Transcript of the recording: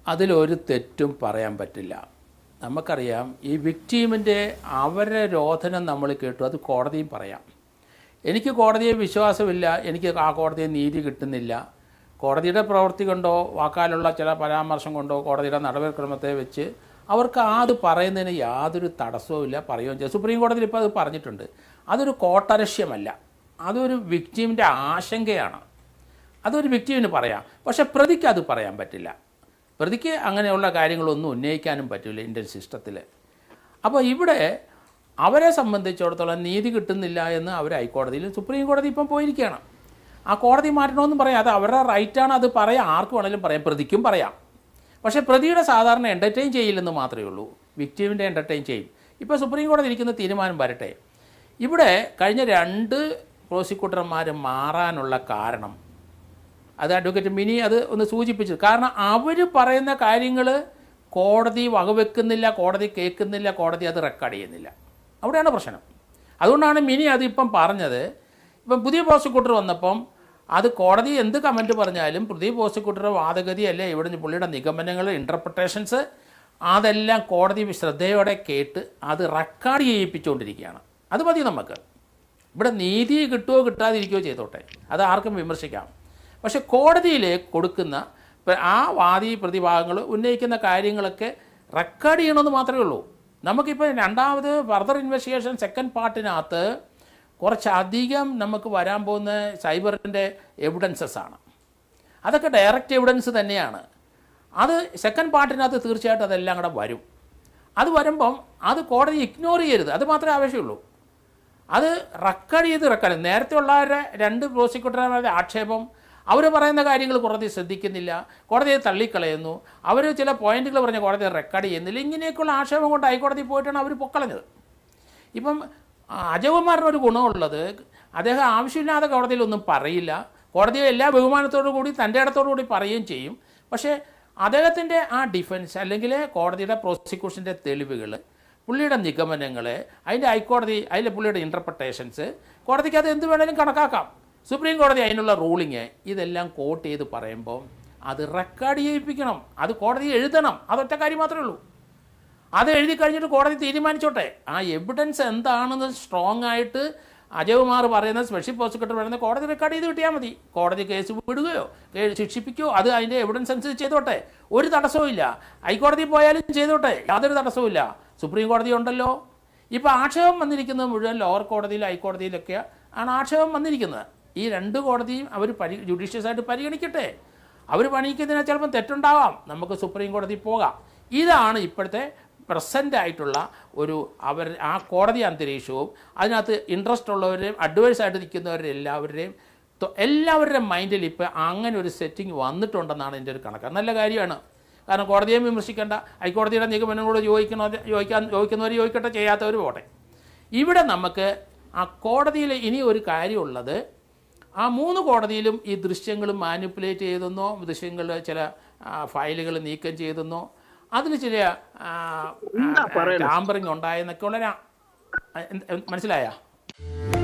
അതിലൊരു തെറ്റും പറയാൻ പറ്റില്ല നമുക്കറിയാം ഈ വിക്ടീമിൻ്റെ അവരുടെ രോധനം നമ്മൾ കേട്ടു അത് കോടതിയും പറയാം എനിക്ക് കോടതിയെ വിശ്വാസമില്ല എനിക്ക് ആ കോടതിയെ നീതി കിട്ടുന്നില്ല കോടതിയുടെ പ്രവൃത്തി കൊണ്ടോ വാക്കാലുള്ള ചില പരാമർശം കൊണ്ടോ കോടതിയുടെ നടപടിക്രമത്തെ വെച്ച് അവർക്ക് ആ അത് പറയുന്നതിന് യാതൊരു തടസ്സവും ഇല്ല പറയുകയും ചെയ്യും സുപ്രീം കോടതിയിൽ ഇപ്പോൾ അത് പറഞ്ഞിട്ടുണ്ട് അതൊരു കോട്ടലക്ഷ്യമല്ല അതൊരു വിക്ടീമിൻ്റെ ആശങ്കയാണ് അതൊരു വ്യക്തിവിന് പറയാം പക്ഷെ പ്രതിക്ക് അത് പറയാൻ പറ്റില്ല പ്രതിക്ക് അങ്ങനെയുള്ള കാര്യങ്ങളൊന്നും ഉന്നയിക്കാനും പറ്റില്ല ഇന്ത്യൻ സിസ്റ്റത്തിൽ അപ്പോൾ ഇവിടെ അവരെ സംബന്ധിച്ചിടത്തോളം നീതി കിട്ടുന്നില്ല എന്ന് അവർ ഹൈക്കോടതിയിൽ സുപ്രീം കോടതി ഇപ്പം പോയിരിക്കുകയാണ് ആ കോടതി മാറ്റണമെന്നും പറയാം അത് അവരുടെ റൈറ്റാണ് അത് പറയാം ആർക്ക് വേണമെങ്കിലും പറയാം പ്രതിക്കും പറയാം പക്ഷേ പ്രതിയുടെ സാധാരണ എൻ്റർടൈൻ ചെയ്യില്ലെന്ന് മാത്രമേ ഉള്ളൂ വിക്ടീമിൻ്റെ എൻ്റർടൈൻ ചെയ്യും ഇപ്പോൾ സുപ്രീം കോടതി ഇരിക്കുന്ന തീരുമാനം വരട്ടെ ഇവിടെ കഴിഞ്ഞ രണ്ട് പ്രോസിക്യൂട്ടർമാർ മാറാനുള്ള കാരണം അത് അഡ്വക്കേറ്റ് മിനി അത് ഒന്ന് സൂചിപ്പിച്ചു കാരണം അവർ പറയുന്ന കാര്യങ്ങൾ കോടതി വകവെക്കുന്നില്ല കോടതി കേൾക്കുന്നില്ല കോടതി അത് റെക്കോർഡ് ചെയ്യുന്നില്ല അവിടെയാണ് പ്രശ്നം അതുകൊണ്ടാണ് മിനി അതിപ്പം പറഞ്ഞത് ഇപ്പം പുതിയ പ്രോസിക്യൂട്ടർ വന്നപ്പം അത് കോടതി എന്ത് കമൻറ്റ് പറഞ്ഞാലും പുതിയ പ്രോസിക്യൂട്ടറുടെ വാദഗതി അല്ലേ ഇവിടെ പുള്ളിയുടെ നിഗമനങ്ങൾ ഇൻ്റർപ്രിട്ടേഷൻസ് അതെല്ലാം കോടതി ശ്രദ്ധയോടെ കേട്ട് അത് റെക്കോർഡ് ചെയ്യിപ്പിച്ചുകൊണ്ടിരിക്കുകയാണ് അത് മതി നമുക്ക് ഇവിടെ നീതി കിട്ടുമോ കിട്ടാതിരിക്കുകയോ ചെയ്തോട്ടെ അത് ആർക്കും വിമർശിക്കാം പക്ഷെ കോടതിയിൽ കൊടുക്കുന്ന ഇപ്പം ആ വാദി പ്രതിഭാഗങ്ങൾ ഉന്നയിക്കുന്ന കാര്യങ്ങളൊക്കെ റെക്കോർഡ് ചെയ്യണമെന്ന് മാത്രമേ ഉള്ളൂ നമുക്കിപ്പോൾ രണ്ടാമത് ഫർദർ ഇൻവെസ്റ്റിഗേഷൻ സെക്കൻഡ് പാർട്ടിനകത്ത് കുറച്ചധികം നമുക്ക് വരാൻ പോകുന്ന സൈബറിൻ്റെ എവിഡൻസസ് ആണ് അതൊക്കെ ഡയറക്റ്റ് എവിഡൻസ് തന്നെയാണ് അത് സെക്കൻഡ് പാർട്ടിനകത്ത് തീർച്ചയായിട്ടും അതെല്ലാം കൂടെ വരും അത് വരുമ്പം അത് കോടതി ഇഗ്നോർ ചെയ്യരുത് അത് മാത്രമേ ആവശ്യമുള്ളൂ അത് റെക്കോർഡ് ചെയ്ത് റെക്കോർഡ് നേരത്തെ ഉള്ളവരുടെ രണ്ട് പ്രോസിക്യൂട്ടർമാരുടെ ആക്ഷേപം അവർ പറയുന്ന കാര്യങ്ങൾ കോടതി ശ്രദ്ധിക്കുന്നില്ല കോടതിയെ തള്ളിക്കളയുന്നു അവർ ചില പോയിന്റുകൾ പറഞ്ഞ് കോടതി റെക്കോർഡ് ചെയ്യുന്നില്ല ഇങ്ങനെയൊക്കെയുള്ള ആക്ഷേപം കൊണ്ട് ഹൈക്കോടതി പോയിട്ടാണ് അവർ പൊക്കളഞ്ഞത് ഇപ്പം അജയകുമാറിന് ഒരു ഗുണമുള്ളത് അദ്ദേഹം ആവശ്യമില്ലാതെ കോടതിയിലൊന്നും പറയില്ല കോടതിയെ എല്ലാ ബഹുമാനത്തോടു കൂടി തൻ്റെ ഇടത്തോടു കൂടി പറയുകയും ചെയ്യും പക്ഷേ അദ്ദേഹത്തിൻ്റെ ആ ഡിഫൻസ് അല്ലെങ്കിൽ കോടതിയുടെ പ്രോസിക്യൂഷൻ്റെ തെളിവുകൾ പുള്ളിയുടെ നിഗമനങ്ങൾ അതിൻ്റെ ഹൈക്കോടതി അതിലെ പുള്ളിയുടെ ഇൻ്റർപ്രിട്ടേഷൻസ് കോടതിക്ക് അത് എന്ത് വേണേലും കണക്കാക്കാം സുപ്രീം കോടതി അതിനുള്ള റൂളിങ് ഇതെല്ലാം കോട്ട് ചെയ്ത് പറയുമ്പോൾ അത് റെക്കോർഡ് ചെയ്യിപ്പിക്കണം അത് കോടതി എഴുതണം അതൊറ്റ കാര്യം മാത്രമേ ഉള്ളൂ അത് എഴുതി കഴിഞ്ഞിട്ട് കോടതി തീരുമാനിച്ചോട്ടെ ആ എവിഡൻസ് എന്താണെന്ന് സ്ട്രോങ് ആയിട്ട് അജയകുമാർ പറയുന്ന സ്പെഷ്യൽ പ്രോസിക്യൂട്ടർ പറയുന്ന കോടതി റെക്കോർഡ് ചെയ്ത് കിട്ടിയാൽ മതി കോടതി കേസ് വിടുകയോ കേ- ശിക്ഷിപ്പിക്കുകയോ അത് അതിൻ്റെ എവിഡൻസ് അനുസരിച്ച് ചെയ്തോട്ടെ ഒരു തടസ്സവും ഇല്ല ഹൈക്കോടതി പോയാലും ചെയ്തോട്ടെ യാതൊരു തടസ്സവും ഇല്ല സുപ്രീം കോടതി ഉണ്ടല്ലോ ഇപ്പോൾ ആക്ഷേപം വന്നിരിക്കുന്നത് മുഴുവൻ ലോവർ കോടതിയിൽ ഹൈക്കോടതിയിലൊക്കെ ആണ് ആക്ഷേപം വന്നിരിക്കുന്നത് ഈ രണ്ട് കോടതിയും അവർ പരി ജുഡീഷ്യസ് ആയിട്ട് പരിഗണിക്കട്ടെ അവർ പണിയിക്കുന്നതിന് ചിലപ്പോൾ തെറ്റുണ്ടാവാം നമുക്ക് സുപ്രീം കോടതി പോകാം ഇതാണ് ഇപ്പോഴത്തെ പ്രസൻ്റ് ആയിട്ടുള്ള ഒരു അവർ ആ കോടതി അന്തരീക്ഷവും അതിനകത്ത് ഇൻട്രസ്റ്റ് ഉള്ളവരെയും അഡ്വൈസ് ആയിട്ട് നിൽക്കുന്നവരുടെ എല്ലാവരുടെയും തൊ- എല്ലാവരുടെയും മൈൻഡിൽ ഇപ്പോൾ അങ്ങനെ ഒരു സെറ്റിംഗ് വന്നിട്ടുണ്ടെന്നാണ് എൻ്റെ ഒരു കണക്ക് നല്ല കാര്യമാണ് കാരണം കോടതിയെ വിമർശിക്കേണ്ട ഹൈക്കോടതിയുടെ നിഗമനങ്ങളോട് ചോദിക്കണോ ചോദിക്കാൻ ചോദിക്കുന്നവർ ചോദിക്കട്ടെ ചെയ്യാത്തവർ പോട്ടെ ഇവിടെ നമുക്ക് ആ കോടതിയിൽ ഇനി ഒരു കാര്യമുള്ളത് ആ മൂന്ന് കോടതിയിലും ഈ ദൃശ്യങ്ങൾ മാനിപ്പുലേറ്റ് ചെയ്തെന്നോ ദൃശ്യങ്ങൾ ചില ഫയലുകൾ നീക്കം ചെയ്തെന്നോ അതിൽ ചില എന്താ പറയണത്? ടാമ്പറിങ് ഉണ്ടായെന്നൊക്കെ ഉള്ള മനസ്സിലായ